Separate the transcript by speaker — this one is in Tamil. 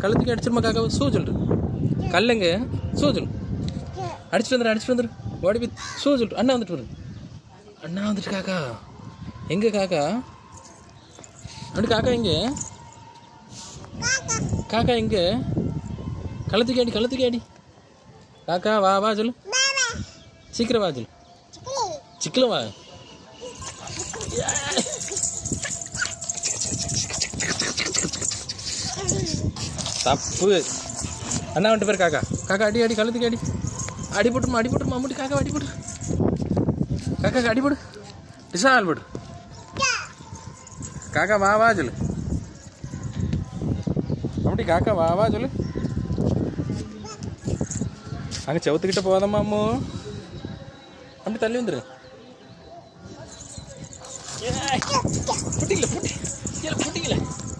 Speaker 1: கழுத்துக்கு அடிச்சிருமா காக்கா சூ சொல்லு கல்லுங்க சூ சொல்லு அடிச்சிட்டு வந்துடு அடிச்சிட்டு வந்துடு ஓடி போய் சூ சொல்லு அண்ணா வந்துட்டு வரு அண்ணா வந்துட்டு காக்கா எங்க காக்கா அப்படி காக்கா எங்க காக்கா எங்க கழுத்துக்கு அடி கழுத்துக்கு அடி காக்கா வா வா சொல்லு சீக்கிரம் வா சொல்லு சிக்கல வா தப்பு அண்ணா வந்துட்டு பேர் காக்கா காக்கா அடி அடி கழுத்துக்கு அடி அடி போட்டுமா அடி போட்டுமா அம்முட்டி காக்கா அடி போட்டு காக்கா அடி போடு டிசால் போடு காக்கா வா வா சொல்லு அம்முட்டி காக்கா வா வா சொல்லு அங்கே செவத்துக்கிட்ட போதாம்மா அம்மு அப்படி தள்ளி வந்துரு ஏய், புட்டிக்கல புட்டி ஏல புட்டிக்கல